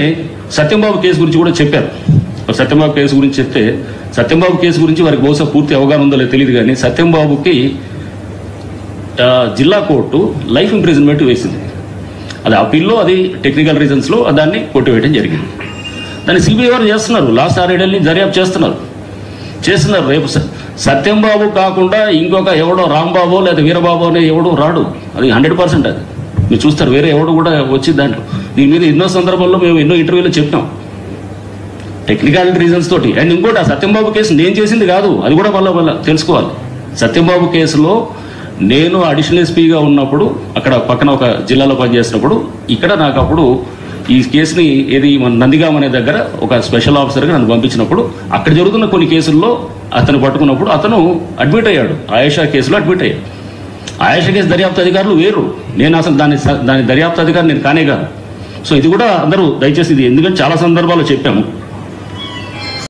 Satyambabu case గురించి కూడా చెప్పారు సత్యంబాబు కేసు గురించి చెప్తే సత్యంబాబు కేసు గురించి వారికి బహుశా పూర్తి అవగాహన ఉందో లేదో తెలియదు కానీ సత్యంబాబుకి ఆ, జిల్లా కోర్టు లైఫ్ ఇంప్రిజన్మెంట్ వేసింది అది అప్పీల్లో అది టెక్నికల్ రీజన్స్లో దాన్ని కొట్టివేయడం జరిగింది దాన్ని సిబిఐ వారు చేస్తున్నారు లాస్ట్ ఆరేడేళ్ళని దర్యాప్తు చేస్తున్నారు చేస్తున్నారు రేపు స- సత్యంబాబు కాకుండా ఇంకొక ఎవడో రాంబాబో లేదా వీరబాబు అనే ఎవడో రాడు అది హండ్రెడ్ పర్సెంట్ అది మీరు చూస్తారు వేరే ఎవడు కూడా వచ్చి దాంట్లో దీని మీద ఎన్నో సందర్భాల్లో మేము ఎన్నో ఇంటర్వ్యూలో చెప్పినాం టెక్నికల్ రీజన్స్ తోటి అండ్ ఇంకోటి ఆ సత్యంబాబు కేసు నేను చేసింది కాదు అది కూడా మళ్ళీ మళ్ళీ తెలుసుకోవాలి సత్యంబాబు కేసులో నేను అడిషనల్ ఎస్పీగా ఉన్నప్పుడు అక్కడ పక్కన ఒక జిల్లాలో పనిచేసినప్పుడు ఇక్కడ నాకు అప్పుడు ఈ కేసుని ఏది మన నందిగాం అనే దగ్గర ఒక స్పెషల్ ఆఫీసర్గా నన్ను పంపించినప్పుడు అక్కడ జరుగుతున్న కొన్ని కేసుల్లో అతను పట్టుకున్నప్పుడు అతను అడ్మిట్ అయ్యాడు ఆయేషా కేసులో అడ్మిట్ అయ్యాడు ఆయేషా కేసు దర్యాప్తు అధికారులు వేరు నేను అసలు దాని దాని దర్యాప్తు అధికారి నేను కానే కాదు సో ఇది కూడా అందరూ దయచేసి ఇది ఎందుకంటే చాలా సందర్భాల్లో చెప్పాము